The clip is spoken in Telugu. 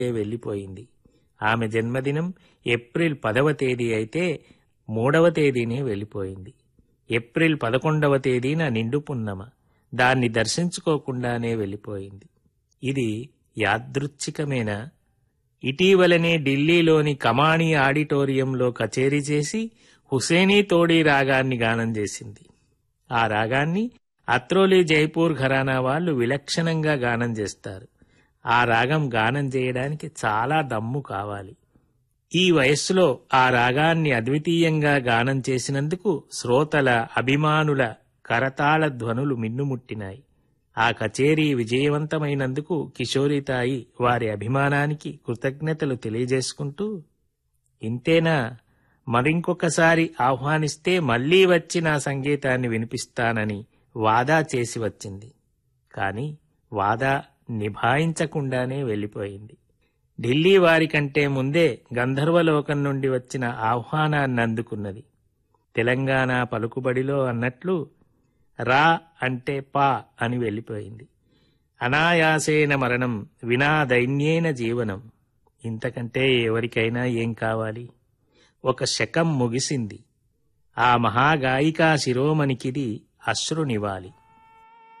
వెళ్ళిపోయింది ఆమె జన్మదినం ఏప్రిల్ పదవ తేదీ అయితే మూడవ తేదీనే వెళ్ళిపోయింది ఏప్రిల్ పదకొండవ తేదీన నిండు పున్నమ దాన్ని దర్శించుకోకుండానే వెళ్ళిపోయింది ఇది యాదృచ్ఛికమేనా ఇటీవలనే ఢిల్లీలోని కమాణి ఆడిటోరియంలో కచేరీ చేసి హుసేనీ తోడి రాగాన్ని గానం చేసింది ఆ రాగాన్ని అత్రోలి జైపూర్ ఘరానా వాళ్ళు విలక్షణంగా గానం చేస్తారు ఆ రాగం గానం చేయడానికి చాలా దమ్ము కావాలి ఈ వయస్సులో ఆ రాగాన్ని అద్వితీయంగా గానం చేసినందుకు శ్రోతల అభిమానుల కరతాళ ధ్వనులు మిన్నుముట్టినాయి ఆ కచేరీ విజయవంతమైనందుకు కిషోరితాయి వారి అభిమానానికి కృతజ్ఞతలు తెలియజేసుకుంటూ ఇంతేనా మరింకొకసారి ఆహ్వానిస్తే మళ్లీ వచ్చి నా సంగీతాన్ని వినిపిస్తానని వాదా చేసి వచ్చింది కాని వాదా నిభాయించకుండానే వెళ్ళిపోయింది ఢిల్లీ వారి కంటే ముందే గంధర్వలోకం నుండి వచ్చిన ఆహ్వానాన్ని అందుకున్నది తెలంగాణ పలుకుబడిలో అన్నట్లు రా అంటే పా అని వెళ్ళిపోయింది అనాయాసేన మరణం వినా దైన్యేన జీవనం ఇంతకంటే ఎవరికైనా ఏం కావాలి ఒక శకం ముగిసింది ఆ మహాగాయికా శిరోమణికిది అశ్రునివాలి